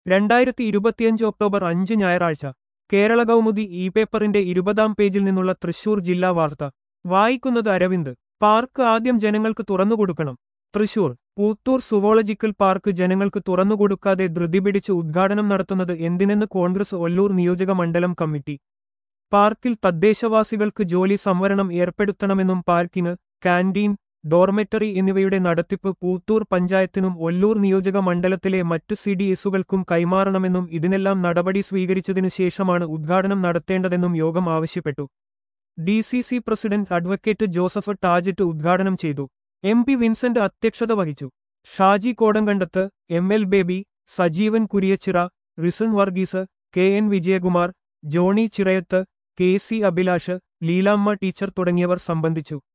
രണ്ടായിരത്തി ഇരുപത്തിയഞ്ച് ഒക്ടോബർ അഞ്ച് ഞായറാഴ്ച കേരള കൗമുദി ഇ പേപ്പറിന്റെ ഇരുപതാം പേജിൽ നിന്നുള്ള തൃശൂർ ജില്ലാ വാർത്ത വായിക്കുന്നത് അരവിന്ദ് പാർക്ക് ആദ്യം ജനങ്ങൾക്ക് തുറന്നുകൊടുക്കണം തൃശൂർ പൂത്തൂർ സുവോളജിക്കൽ പാർക്ക് ജനങ്ങൾക്ക് തുറന്നുകൊടുക്കാതെ ധൃതി പിടിച്ച് ഉദ്ഘാടനം നടത്തുന്നത് എന്തിനെന്ന് കോൺഗ്രസ് ഒല്ലൂർ നിയോജക മണ്ഡലം കമ്മിറ്റി പാർക്കിൽ തദ്ദേശവാസികൾക്ക് ജോലി സംവരണം ഏർപ്പെടുത്തണമെന്നും പാർക്കിന് കാന്റീൻ ഡോർമെറ്ററി എന്നിവയുടെ നടത്തിപ്പ് പൂത്തൂർ പഞ്ചായത്തിനും ഒല്ലൂർ നിയോജക മണ്ഡലത്തിലെ മറ്റ് സി ഡി എസുകൾക്കും കൈമാറണമെന്നും ഇതിനെല്ലാം നടപടി സ്വീകരിച്ചതിനു ശേഷമാണ് ഉദ്ഘാടനം നടത്തേണ്ടതെന്നും യോഗം ആവശ്യപ്പെട്ടു D C C president advocate Joseph Tajet ഉദ്ഘാടനം ചെയ്തു എം പി വിൻസെന്റ് അധ്യക്ഷത വഹിച്ചു Shaji Kodankandath M L Baby Sajeevan Kuriachira Rison Varghese K N Vijayakumar Johny Chirayath K C Abhilash Leelamma teacher തുടങ്ങിയവർ സംബന്ധിച്ചു